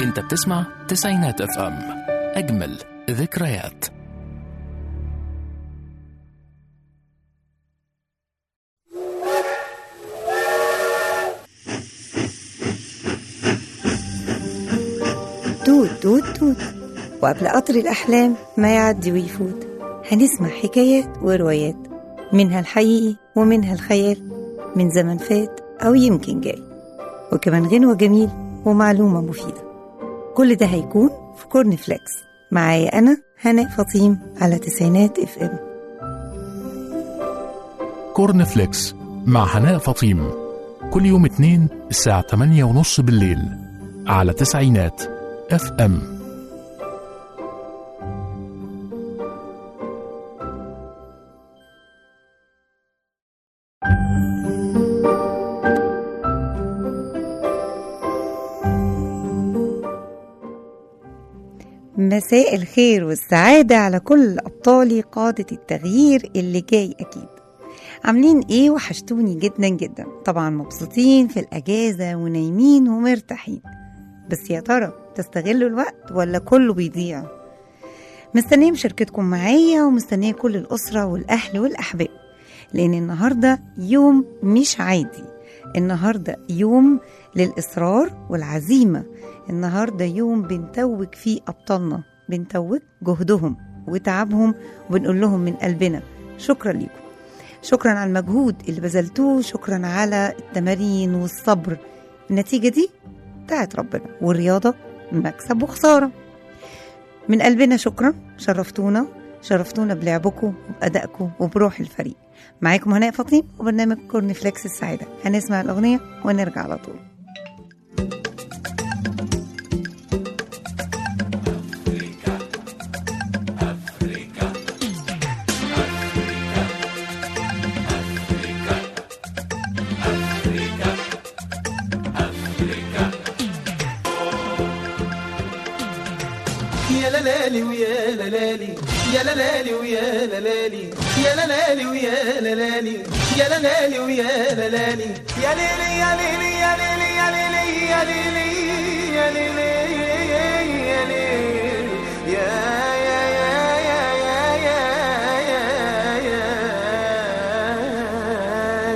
انت بتسمع تسعينات اف ام اجمل ذكريات توت توت توت وقبل قطر الأحلام ما يعدي ويفوت هنسمع حكايات وروايات منها الحقيقي ومنها الخيال من زمن فات أو يمكن جاي وكمان غنوة جميل ومعلومة مفيدة كل ده هيكون في كورن فليكس معايا أنا هناء فطيم على تسعينات اف ام كورن فليكس مع هناء فطيم كل يوم اثنين الساعة 8 ونص بالليل على تسعينات اف ام مساء الخير والسعادة على كل أبطالي قادة التغيير اللي جاي أكيد عاملين إيه وحشتوني جدا جدا طبعا مبسوطين في الأجازة ونايمين ومرتاحين بس يا ترى تستغلوا الوقت ولا كله بيضيع مستنية مشاركتكم معايا ومستنية كل الأسرة والأهل والأحباب لأن النهاردة يوم مش عادي النهاردة يوم للإصرار والعزيمة النهاردة يوم بنتوج فيه أبطالنا بنتوج جهدهم وتعبهم وبنقول لهم من قلبنا شكرا لكم شكرا على المجهود اللي بذلتوه شكرا على التمارين والصبر النتيجة دي بتاعت ربنا والرياضة مكسب وخسارة من قلبنا شكرا شرفتونا شرفتونا بلعبكم وبأدائكم وبروح الفريق معاكم هناء فطيم وبرنامج كورن فليكس السعيدة هنسمع الأغنية ونرجع على طول يا لالي ويا لالي يا لالي ويا لالي يا لالي ويا لالي يا لالي ويا لالي يا ليلي يا ليلي يا ليلي يا ليلي يا ليلي يا ليلي يا ليلي يا يا يا يا يا يا يا يا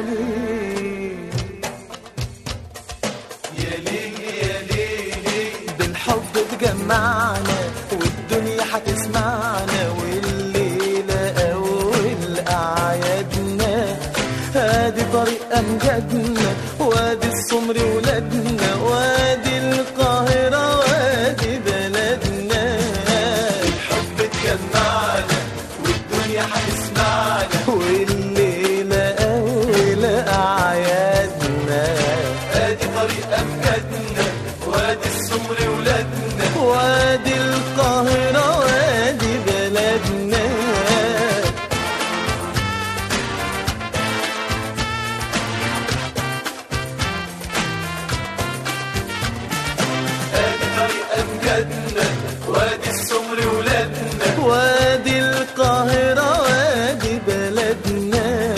ليلي بالحب تجمعنا والدنيا هتسمعنا والليلة أول أعيادنا هادي طريق أمجادنا وادي السمر ولادنا وادي القاهرة وادي بلدنا الحب تجمعنا والدنيا هتسمعنا والليلة أول أعيادنا ادي طريق أمجادنا وادي السمر ولادنا وادي القاهرة وادي بلدنا ادي طريق أمجادنا وادي السمر ولادنا وادي القاهرة وادي بلدنا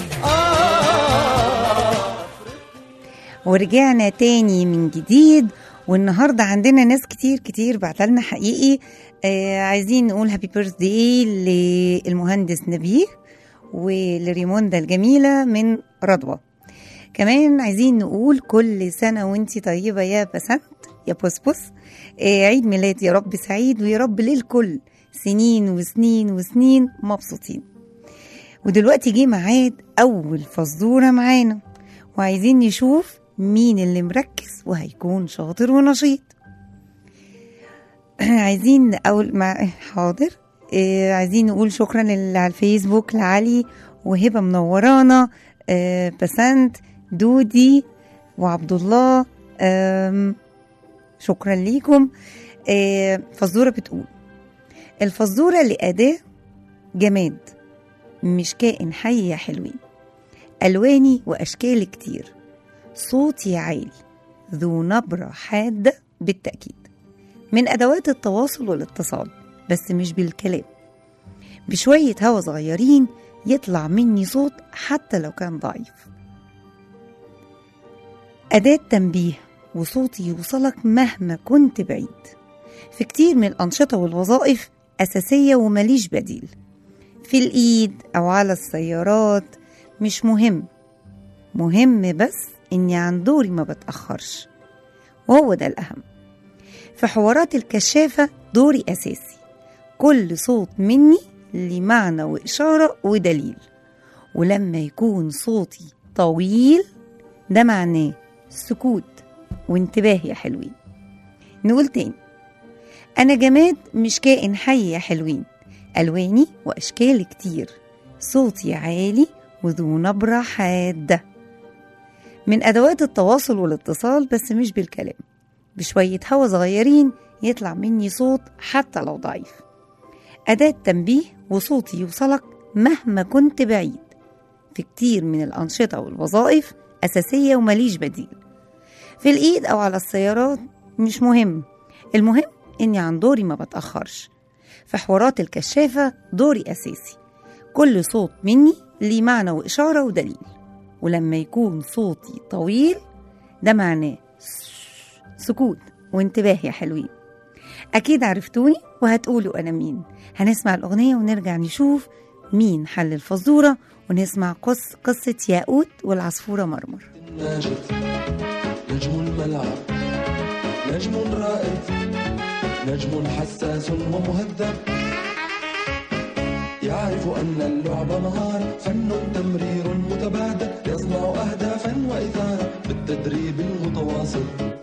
آه ورجعنا تاني من جديد والنهارده عندنا ناس كتير كتير بعتلنا حقيقي آه عايزين نقول هابي بيرث داي للمهندس نبيه ولريموندا الجميله من رضوى كمان عايزين نقول كل سنه وانتي طيبه يا بسنت يا بوسبوس آه عيد ميلاد يا رب سعيد ويا رب للكل سنين وسنين وسنين مبسوطين ودلوقتي جه ميعاد اول فزوره معانا وعايزين نشوف مين اللي مركز وهيكون شاطر ونشيط عايزين اول مع حاضر آه، عايزين نقول شكرا للي على الفيسبوك لعلي وهبه منورانا آه، بسنت دودي وعبد الله آم، شكرا ليكم آه، فزوره بتقول الفزوره لاداه جماد مش كائن حي يا حلوين ألواني وأشكال كتير صوتي عالي ذو نبرة حادة بالتأكيد من أدوات التواصل والاتصال بس مش بالكلام بشوية هوا صغيرين يطلع مني صوت حتى لو كان ضعيف أداة تنبيه وصوتي يوصلك مهما كنت بعيد في كتير من الأنشطة والوظائف أساسية ومليش بديل في الإيد أو على السيارات مش مهم مهم بس إني عن دوري ما بتأخرش وهو ده الأهم في حوارات الكشافة دوري أساسي كل صوت مني ليه معنى وإشارة ودليل ولما يكون صوتي طويل ده معناه سكوت وانتباه يا حلوين نقول تاني أنا جماد مش كائن حي يا حلوين ألواني وأشكال كتير صوتي عالي وذو نبرة حادة من أدوات التواصل والاتصال بس مش بالكلام بشوية هوا صغيرين يطلع مني صوت حتى لو ضعيف أداة تنبيه وصوتي يوصلك مهما كنت بعيد في كتير من الأنشطة والوظائف أساسية ومليش بديل في الإيد أو على السيارات مش مهم المهم إني عن دوري ما بتأخرش في حوارات الكشافة دوري أساسي كل صوت مني ليه معنى وإشارة ودليل ولما يكون صوتي طويل ده معناه سكوت وانتباه يا حلوين أكيد عرفتوني وهتقولوا أنا مين هنسمع الأغنية ونرجع نشوف مين حل الفزورة ونسمع قص قصة ياقوت والعصفورة مرمر ناجد نجم الملعب نجم رائد نجم حساس ومهذب يعرف أن اللعب مهارة فن تمرير متبادل يصنع أهدافا وإثارة بالتدريب المتواصل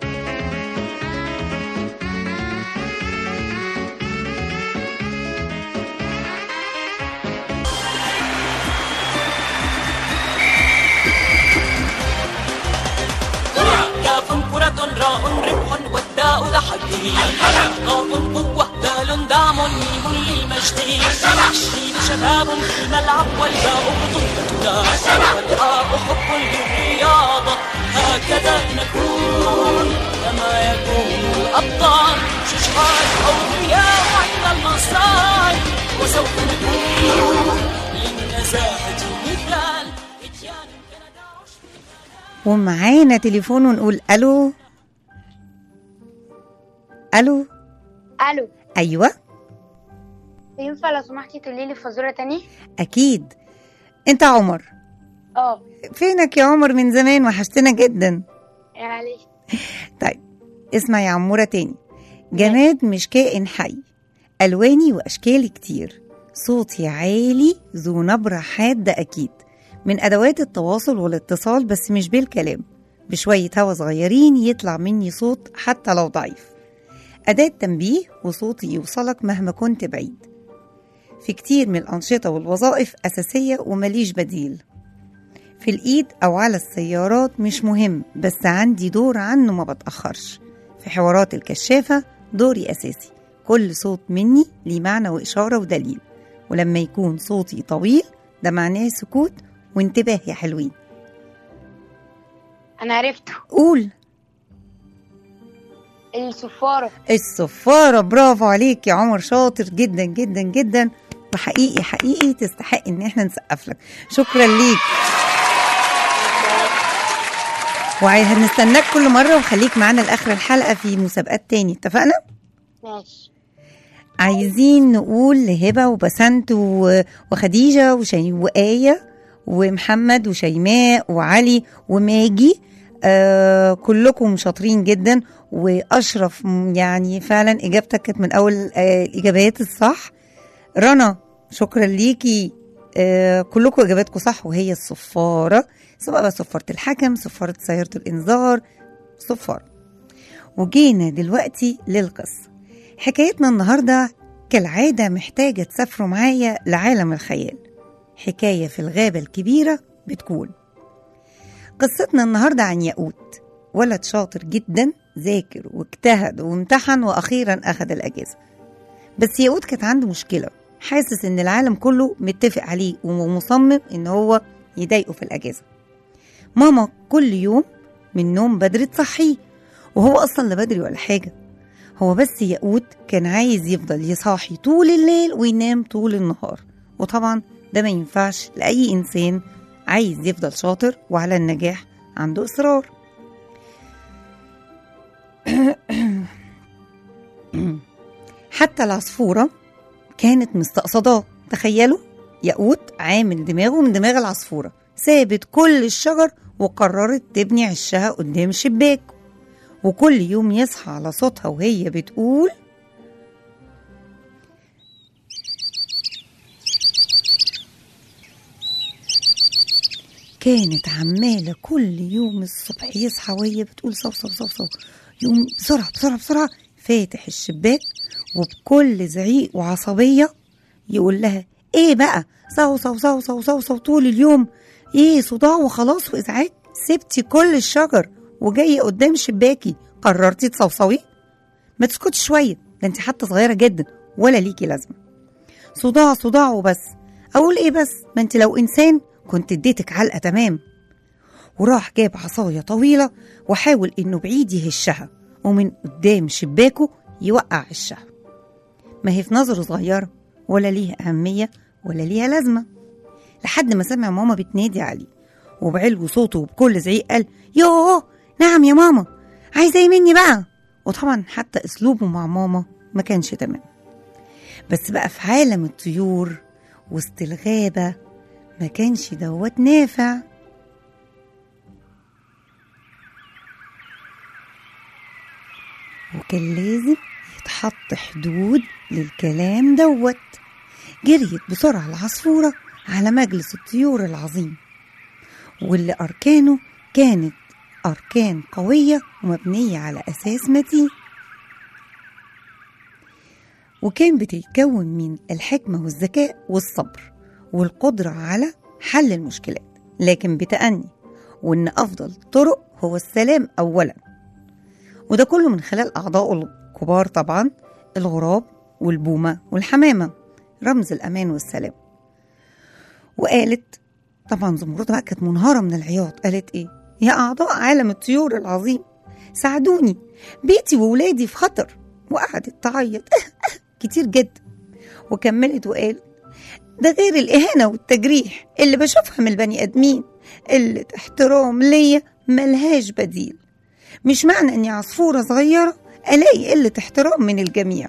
كاف كرة راء ربح والداء تحدي قاف قوة دال دعم ميم للمجد شين شباب في الملعب والباء بطولتنا والحاء حب للرياضة هكذا نكون كما يكون الأبطال شجعان أولياء عند المصائب وسوف نكون للنزاهة مثال إتيان كندا ومعانا تليفون ونقول ألو ألو الو أيوة ينفع لو سمحتي تقولي لي فزوره تاني أكيد أنت عمر اه فينك يا عمر من زمان وحشتنا جدا معلش طيب اسمع يا عمورة تاني جماد مش كائن حي ألواني وأشكال كتير صوتي عالي ذو نبرة حادة أكيد من أدوات التواصل والاتصال بس مش بالكلام بشوية هوا صغيرين يطلع مني صوت حتى لو ضعيف أداة تنبيه وصوتي يوصلك مهما كنت بعيد في كتير من الأنشطة والوظائف أساسية ومليش بديل في الإيد أو على السيارات مش مهم بس عندي دور عنه ما بتأخرش في حوارات الكشافة دوري أساسي كل صوت مني ليه معنى وإشارة ودليل ولما يكون صوتي طويل ده معناه سكوت وانتباه يا حلوين انا عرفته قول الصفاره الصفارة برافو عليك يا عمر شاطر جدا جدا جدا وحقيقي حقيقي تستحق ان احنا نسقف لك شكرا ليك وهنستناك كل مرة وخليك معانا لآخر الحلقة في مسابقات تاني اتفقنا؟ ماشي عايزين نقول لهبة وبسنت و- وخديجة وشي وآية ومحمد وشيماء وعلي وماجي آه كلكم شاطرين جدا وأشرف م- يعني فعلا إجابتك كانت من أول آه الإجابات الصح رنا شكرا ليكي آه كلكم إجاباتكم صح وهي الصفارة سواء بقى صفارة الحكم صفارة سيارة الإنذار صفارة وجينا دلوقتي للقصة حكايتنا النهاردة كالعادة محتاجة تسافروا معايا لعالم الخيال حكاية في الغابة الكبيرة بتكون قصتنا النهاردة عن ياقوت ولد شاطر جدا ذاكر واجتهد وامتحن وأخيرا أخذ الأجازة بس ياقوت كانت عنده مشكلة حاسس إن العالم كله متفق عليه ومصمم إن هو يضايقه في الأجازة ماما كل يوم من نوم بدري تصحيه وهو أصلا لا بدري ولا حاجة هو بس ياقوت كان عايز يفضل يصاحي طول الليل وينام طول النهار وطبعا ده ما ينفعش لأي إنسان عايز يفضل شاطر وعلى النجاح عنده إصرار حتى العصفورة كانت مستقصداه تخيلوا ياقوت عامل دماغه من دماغ العصفورة سابت كل الشجر وقررت تبني عشها قدام الشباك وكل يوم يصحى على صوتها وهي بتقول كانت عمالة كل يوم الصبح يصحى وهي بتقول صو صو صو صو يقوم بسرعة بسرعة بسرعة فاتح الشباك وبكل زعيق وعصبية يقول لها ايه بقى صو صو صو صو صو صو طول اليوم ايه صداع وخلاص وازعاج سبتي كل الشجر وجاية قدام شباكي قررتي تصوصوي ما تسكتي شوية ده انت حتى صغيرة جدا ولا ليكي لازمة صداع صداع وبس اقول ايه بس ما انت لو انسان كنت اديتك علقة تمام وراح جاب عصاية طويلة وحاول انه بعيد يهشها ومن قدام شباكه يوقع عشها ما هي في نظره صغيرة ولا ليها أهمية ولا ليها لازمة لحد ما سمع ماما بتنادي عليه وبعلو صوته وبكل زعيق قال يوه نعم يا ماما عايزة ايه مني بقى وطبعا حتى اسلوبه مع ماما ما كانش تمام بس بقى في عالم الطيور وسط الغابة ما كانش دوت نافع وكان لازم يتحط حدود للكلام دوت جريت بسرعة العصفورة على مجلس الطيور العظيم واللي أركانه كانت أركان قوية ومبنية على أساس متين وكان بتتكون من الحكمة والذكاء والصبر والقدرة على حل المشكلات لكن بتأني وإن أفضل الطرق هو السلام أولا وده كله من خلال أعضائه الكبار طبعا الغراب والبومة والحمامة رمز الأمان والسلام وقالت طبعا زمردة بقى كانت منهارة من العياط قالت إيه يا أعضاء عالم الطيور العظيم ساعدوني بيتي وولادي في خطر وقعدت تعيط كتير جدا وكملت وقالت ده غير الإهانة والتجريح اللي بشوفها من البني آدمين قلة احترام ليا ملهاش بديل مش معنى إني عصفورة صغيرة ألاقي قلة احترام من الجميع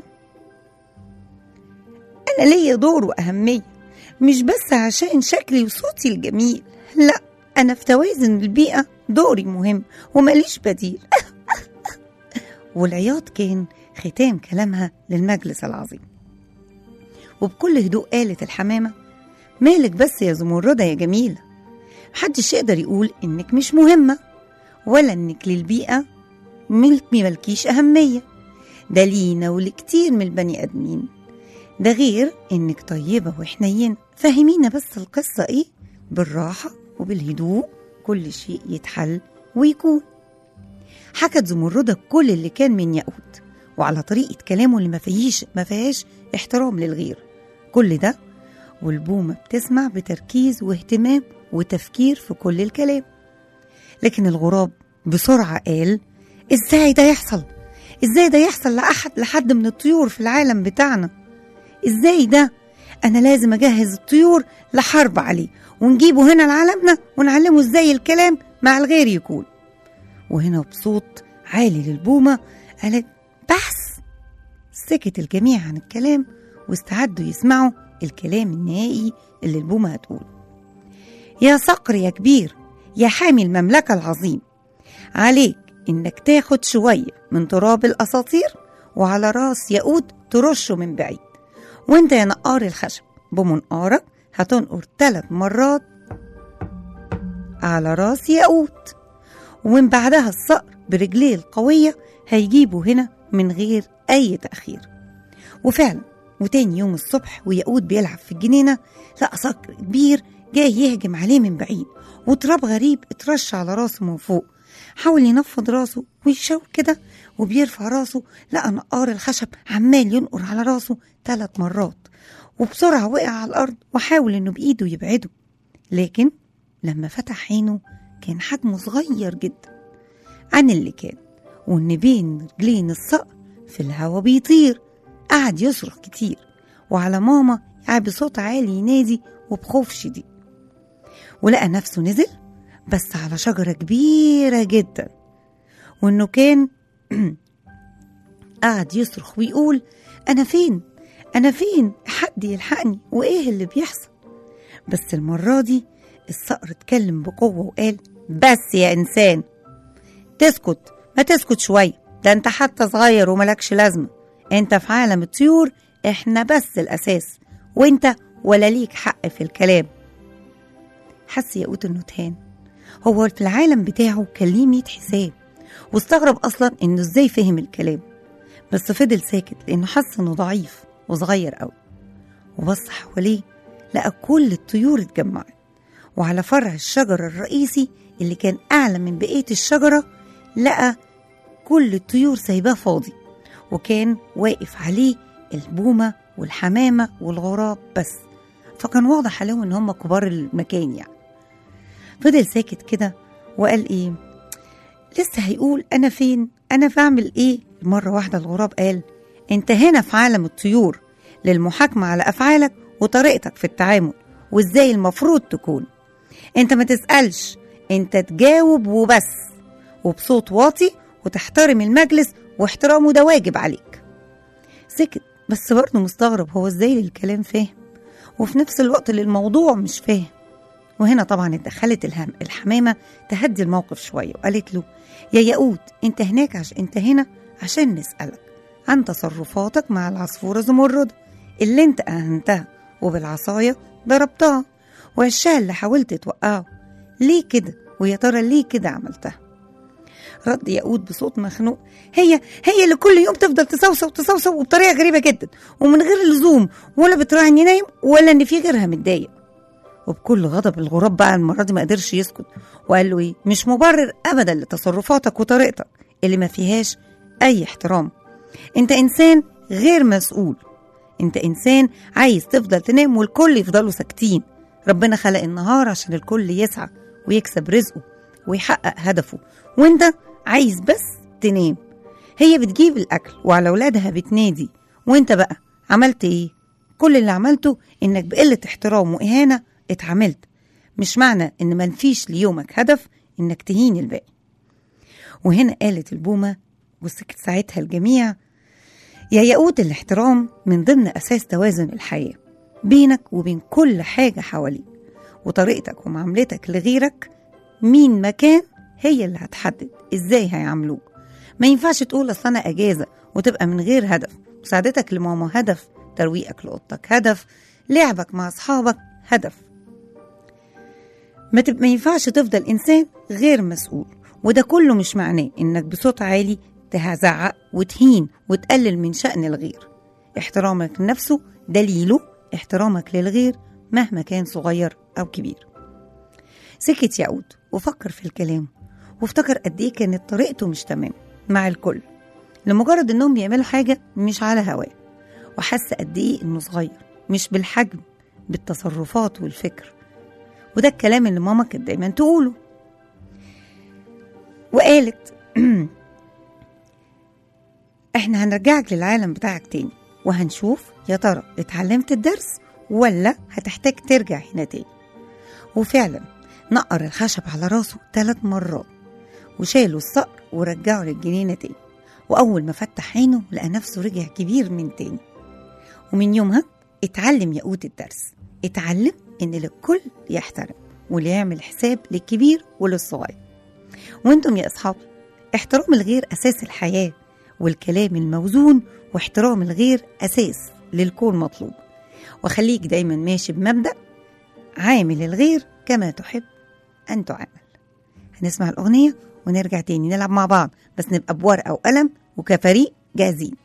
أنا ليا دور وأهمية مش بس عشان شكلي وصوتي الجميل لا أنا في توازن البيئة دوري مهم ومليش بديل والعياط كان ختام كلامها للمجلس العظيم وبكل هدوء قالت الحمامة مالك بس يا زمردة يا جميلة محدش يقدر يقول إنك مش مهمة ولا إنك للبيئة ملك ملكيش أهمية ده لينا ولكتير من البني آدمين ده غير إنك طيبة وحنينة فهمينا بس القصة إيه بالراحة وبالهدوء كل شيء يتحل ويكون حكت زمردة كل اللي كان من ياقوت وعلى طريقة كلامه اللي ما فيهيش ما فيهاش احترام للغير كل ده والبومة بتسمع بتركيز واهتمام وتفكير في كل الكلام لكن الغراب بسرعة قال ازاي ده يحصل ازاي ده يحصل لأحد لحد من الطيور في العالم بتاعنا ازاي ده انا لازم اجهز الطيور لحرب عليه ونجيبه هنا لعالمنا ونعلمه ازاي الكلام مع الغير يكون وهنا بصوت عالي للبومة قالت بحث سكت الجميع عن الكلام واستعدوا يسمعوا الكلام النهائي اللي البومة هتقوله يا صقر يا كبير يا حامي المملكة العظيم عليك إنك تاخد شوية من تراب الأساطير وعلى راس ياقوت ترشه من بعيد وانت يا نقار الخشب بمنقارك هتنقر ثلاث مرات على راس ياقوت ومن بعدها الصقر برجليه القوية هيجيبه هنا من غير أي تأخير وفعلا وتاني يوم الصبح وياقوت بيلعب في الجنينة لقى صقر كبير جاي يهجم عليه من بعيد وتراب غريب اترش على راسه من فوق حاول ينفض راسه ويشاور كده وبيرفع راسه لقى نقار الخشب عمال ينقر على راسه ثلاث مرات وبسرعة وقع على الأرض وحاول إنه بإيده يبعده لكن لما فتح عينه كان حجمه صغير جدا عن اللي كان وإن بين رجلين الصقر في الهوا بيطير قعد يصرخ كتير وعلى ماما قاعد بصوت عالي ينادي وبخوف شديد ولقى نفسه نزل بس على شجرة كبيرة جدا وإنه كان قعد يصرخ ويقول أنا فين أنا فين حد يلحقني وإيه اللي بيحصل بس المرة دي الصقر اتكلم بقوة وقال بس يا إنسان تسكت ما تسكت شوية ده أنت حتى صغير وملكش لازمة أنت في عالم الطيور إحنا بس الأساس وأنت ولا ليك حق في الكلام حس ياقوت إنه تهان هو في العالم بتاعه كان ليه ميت حساب واستغرب أصلا إنه إزاي فهم الكلام بس فضل ساكت لأنه حس إنه ضعيف وصغير أوي وبص حواليه لقى كل الطيور اتجمعت وعلى فرع الشجر الرئيسي اللي كان أعلى من بقية الشجرة لقى كل الطيور سايباه فاضي وكان واقف عليه البومة والحمامة والغراب بس فكان واضح عليهم إن هم كبار المكان يعني فضل ساكت كده وقال إيه لسه هيقول أنا فين أنا بعمل إيه مرة واحدة الغراب قال أنت هنا في عالم الطيور للمحاكمة على أفعالك وطريقتك في التعامل وإزاي المفروض تكون أنت ما تسألش أنت تجاوب وبس وبصوت واطي وتحترم المجلس واحترامه ده واجب عليك سكت بس برضه مستغرب هو ازاي الكلام فاهم وفي نفس الوقت اللي الموضوع مش فاهم وهنا طبعا اتدخلت الهم الحمامة تهدي الموقف شوية وقالت له يا ياقوت انت هناك عش انت هنا عشان نسألك عن تصرفاتك مع العصفورة زمرد اللي انت أهنتها وبالعصاية ضربتها وعشها اللي حاولت توقعه ليه كده ويا ترى ليه كده عملتها رد ياقوت بصوت مخنوق هي هي اللي كل يوم تفضل تصوصو تصوصو وبطريقه غريبه جدا ومن غير لزوم ولا بتراعي اني نايم ولا ان في غيرها متضايق وبكل غضب الغراب بقى المره دي ما قدرش يسكت وقال له ايه مش مبرر ابدا لتصرفاتك وطريقتك اللي ما فيهاش اي احترام انت انسان غير مسؤول انت انسان عايز تفضل تنام والكل يفضلوا ساكتين ربنا خلق النهار عشان الكل يسعى ويكسب رزقه ويحقق هدفه وانت عايز بس تنام هي بتجيب الاكل وعلى اولادها بتنادي وانت بقى عملت ايه كل اللي عملته انك بقله احترام واهانه اتعاملت مش معنى ان منفيش ليومك هدف انك تهين الباقي وهنا قالت البومه وسكت ساعتها الجميع يا ياقوت الاحترام من ضمن اساس توازن الحياه بينك وبين كل حاجه حواليك وطريقتك ومعاملتك لغيرك مين مكان هي اللي هتحدد ازاي هيعاملوك ما ينفعش تقول اصل انا اجازه وتبقى من غير هدف مساعدتك لماما هدف ترويقك لقطك هدف لعبك مع اصحابك هدف ما, تب... ما ينفعش تفضل انسان غير مسؤول وده كله مش معناه انك بصوت عالي تهزعق وتهين وتقلل من شأن الغير احترامك لنفسه دليله احترامك للغير مهما كان صغير أو كبير سكت يعود وفكر في الكلام وافتكر قد ايه كانت طريقته مش تمام مع الكل لمجرد انهم بيعملوا حاجة مش على هواه وحس قد ايه انه صغير مش بالحجم بالتصرفات والفكر وده الكلام اللي ماما كانت دايما تقوله وقالت احنا هنرجعك للعالم بتاعك تاني وهنشوف يا ترى اتعلمت الدرس ولا هتحتاج ترجع هنا تاني وفعلا نقر الخشب على راسه ثلاث مرات وشالوا الصقر ورجعوا للجنينة تاني وأول ما فتح عينه لقى نفسه رجع كبير من تاني ومن يومها اتعلم ياقوت الدرس اتعلم إن للكل يحترم واللي يعمل حساب للكبير وللصغير وانتم يا أصحابي احترام الغير أساس الحياة والكلام الموزون واحترام الغير أساس للكون مطلوب وخليك دايما ماشي بمبدأ عامل الغير كما تحب أن تعامل هنسمع الأغنية ونرجع تاني نلعب مع بعض بس نبقى بورقة وقلم وكفريق جاهزين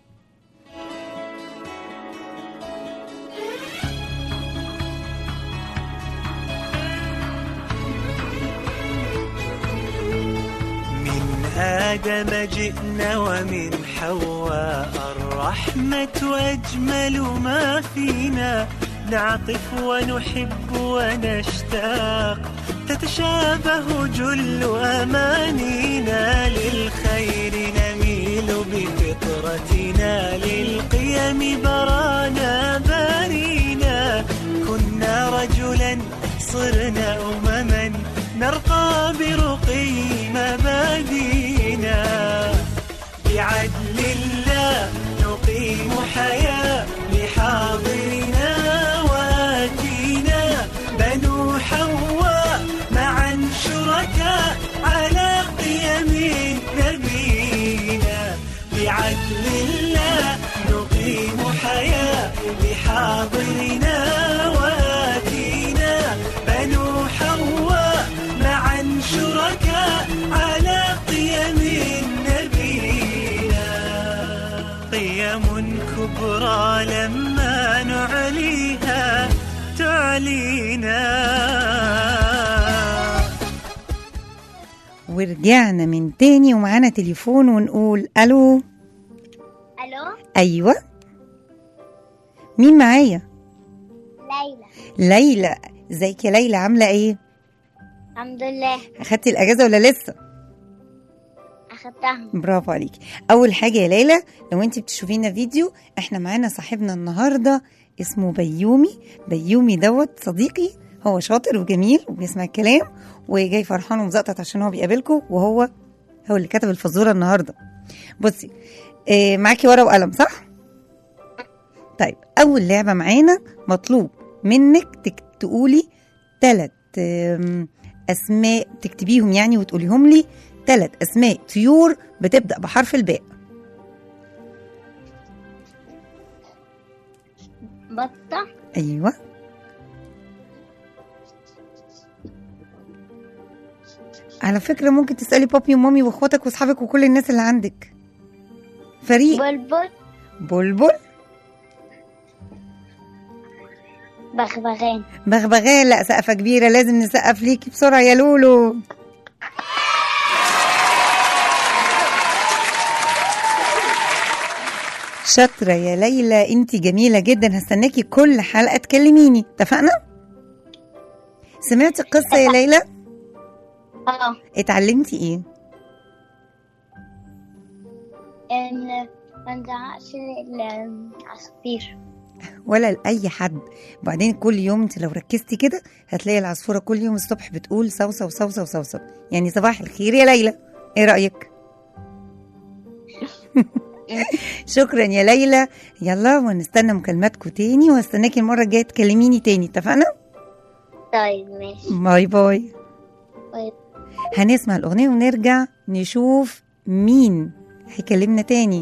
من آدم جئنا ومن حواء الرحمة أجمل ما فينا نعطف ونحب ونشتاق تتشابه جل أمانينا للخير نميل بفطرتنا للقيم برانا بارينا كنا رجلا صرنا أمما نرقى برقي مبادينا بعدل الله نقيم حياة علينا ورجعنا من تاني ومعانا تليفون ونقول الو الو ايوه مين معايا ليلى ليلى ازيك يا ليلى عامله ايه الحمد لله اخدتي الاجازه ولا لسه اخدتها برافو عليكي اول حاجه يا ليلى لو انت بتشوفينا فيديو احنا معانا صاحبنا النهارده اسمه بيومي بيومي دوت صديقي هو شاطر وجميل وبيسمع الكلام وجاي فرحان ومزقطط عشان هو بيقابلكم وهو هو اللي كتب الفزوره النهارده بصي إيه معاكي ورقه وقلم صح طيب اول لعبه معانا مطلوب منك تك- تقولي ثلاث اسماء تكتبيهم يعني وتقوليهم لي ثلاث اسماء طيور بتبدا بحرف الباء بطة ايوه على فكره ممكن تسالي بابي ومامي واخواتك واصحابك وكل الناس اللي عندك فريق بلبل بلبل بغبغان بغبغان لا سقفه كبيره لازم نسقف ليكي بسرعه يا لولو شاطره يا ليلى انت جميله جدا هستناكي كل حلقه تكلميني اتفقنا سمعتي القصه يا ليلى اه اتعلمتي ايه ان ما نزعقش العصافير ولا لاي حد وبعدين كل يوم انت لو ركزتي كده هتلاقي العصفوره كل يوم الصبح بتقول صوصو صوصو صوصو يعني صباح الخير يا ليلى ايه رايك شكرا يا ليلى يلا ونستنى مكالماتكم تاني وهستناكي المره الجايه تكلميني تاني اتفقنا طيب ماشي باي باي باي. هنسمع الاغنيه ونرجع نشوف مين هيكلمنا تاني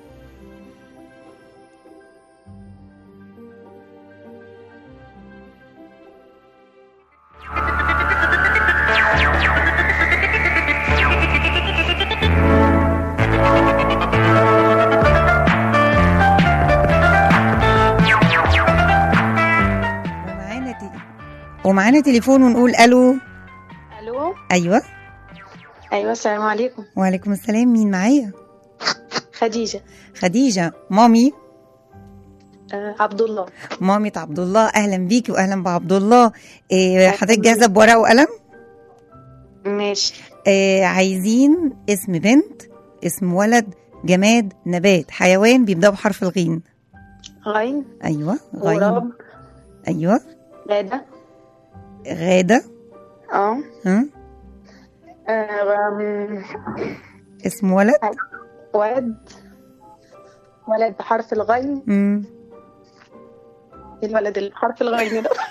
ومعانا تي... ومعانا تليفون ونقول الو الو ايوه ايوه السلام عليكم وعليكم السلام مين معايا خديجه خديجه مامي آه عبد الله مامة عبد الله اهلا بيكي واهلا بعبد الله إيه حضرتك جاهزه بورقه وقلم ماشي إيه عايزين اسم بنت اسم ولد جماد نبات حيوان بيبداوا بحرف الغين غين ايوه غين غراب ايوه غادة غاده اه ها آه، آم، اسم ولد ولد ولد بحرف الغين مم. إيه الولد اللي بحرف الغين ده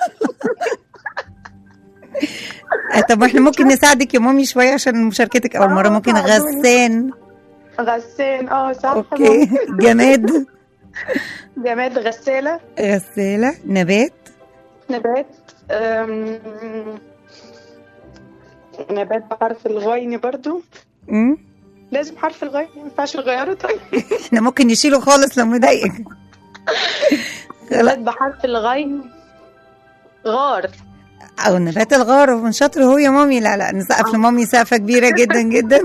آه، طب احنا ممكن نساعدك يا مامي شويه عشان مشاركتك اول مره آه، ممكن ساعدوني. غسان غسان اه صح اوكي جماد جماد غسالة غساله نبات نبات آم، نبات بحرف الغين برضو مم. لازم حرف الغين ما ينفعش نغيره طيب احنا ممكن نشيله خالص لو مضايقك نبات بحرف الغين غار او نبات الغار من شاطر هو يا مامي لا لا نسقف لمامي سقفه كبيره جدا جدا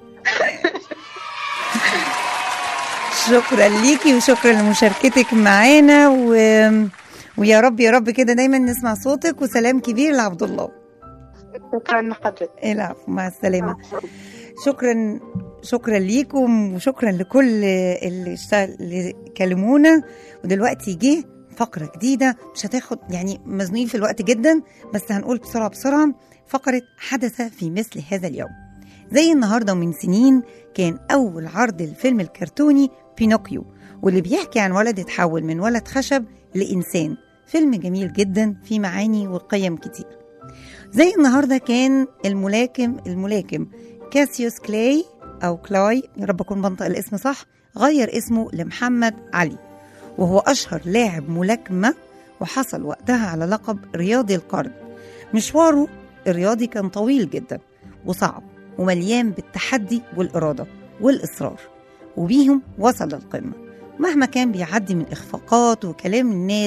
شكرا ليكي وشكرا لمشاركتك معانا و... ويا رب يا رب كده دايما نسمع صوتك وسلام كبير لعبد الله شكرا لحضرتك العفو مع السلامه شكرا شكرا ليكم وشكرا لكل اللي اشتغل اللي كلمونا ودلوقتي جه فقرة جديدة مش هتاخد يعني مزنوقين في الوقت جدا بس هنقول بسرعة بسرعة فقرة حدث في مثل هذا اليوم زي النهاردة ومن سنين كان أول عرض الفيلم الكرتوني بينوكيو واللي بيحكي عن ولد اتحول من ولد خشب لإنسان فيلم جميل جدا فيه معاني وقيم كتير زي النهاردة كان الملاكم الملاكم كاسيوس كلاي أو كلاي يا رب أكون بنطق الاسم صح غير اسمه لمحمد علي وهو أشهر لاعب ملاكمة وحصل وقتها على لقب رياضي القرن مشواره الرياضي كان طويل جدا وصعب ومليان بالتحدي والإرادة والإصرار وبيهم وصل للقمة مهما كان بيعدي من إخفاقات وكلام الناس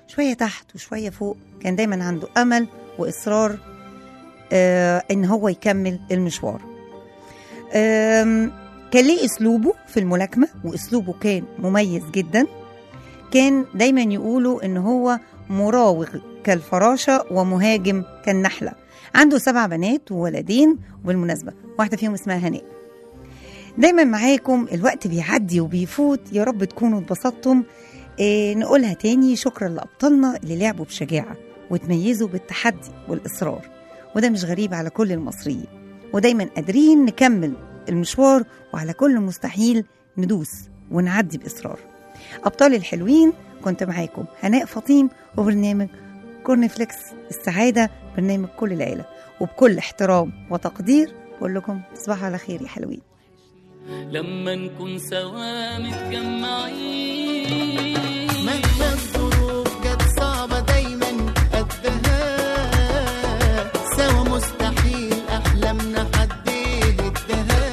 شوية تحت وشوية فوق كان دايما عنده أمل وإصرار آه إن هو يكمل المشوار آم، كان ليه أسلوبه في الملاكمة وأسلوبه كان مميز جدا كان دايما يقولوا إن هو مراوغ كالفراشة ومهاجم كالنحلة عنده سبع بنات وولدين وبالمناسبة واحدة فيهم اسمها هناء دايما معاكم الوقت بيعدي وبيفوت يا رب تكونوا اتبسطتم إيه نقولها تاني شكرا لأبطالنا اللي لعبوا بشجاعة وتميزوا بالتحدي والإصرار وده مش غريب على كل المصريين ودايما قادرين نكمل المشوار وعلى كل مستحيل ندوس ونعدي بإصرار أبطال الحلوين كنت معاكم هناء فطيم وبرنامج كورنفليكس السعادة برنامج كل العيلة وبكل احترام وتقدير بقول لكم تصبحوا على خير يا حلوين لما نكون سوا متجمعين مهما الظروف جت صعبة دايما قدها سوا مستحيل أحلامنا حد يهدها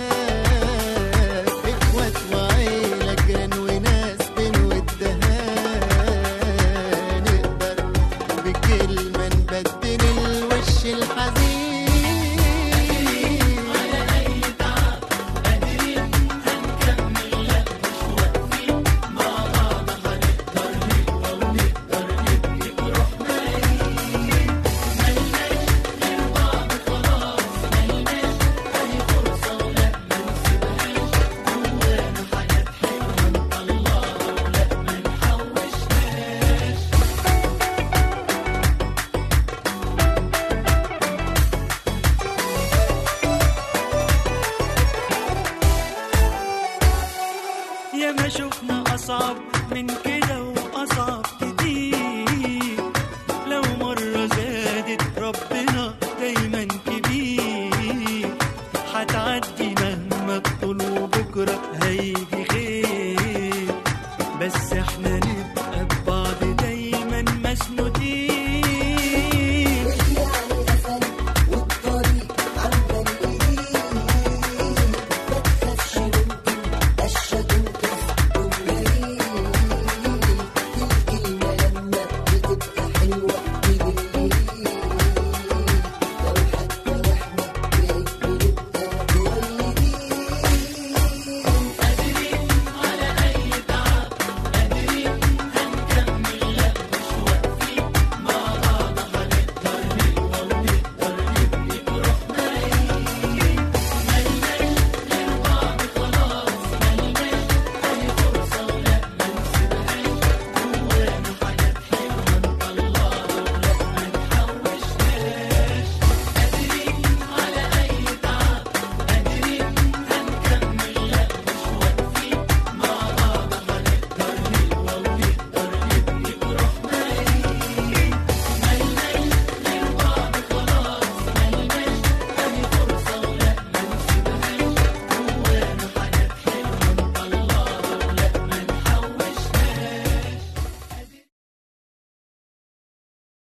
إخوات وعيلة جيران وناس بنودها نقدر بكلمة نبدل الوش الحزين على أي تعب قادرين هنكمل لا مش واقفين مع بعض هنقدر نقوى ونقدر نبني بروحنا ملناش غير بعض خلاص ملناش أي فرصة ولا ما نسيبهاش جوانا حاجات حلوة نطلعها ولا ما نحوشهاش يا ما شفنا أصعب من كده وأصعب كتير لو مرة زادت ربنا دايما كبير هتعدي مهما تطول وبكرة هي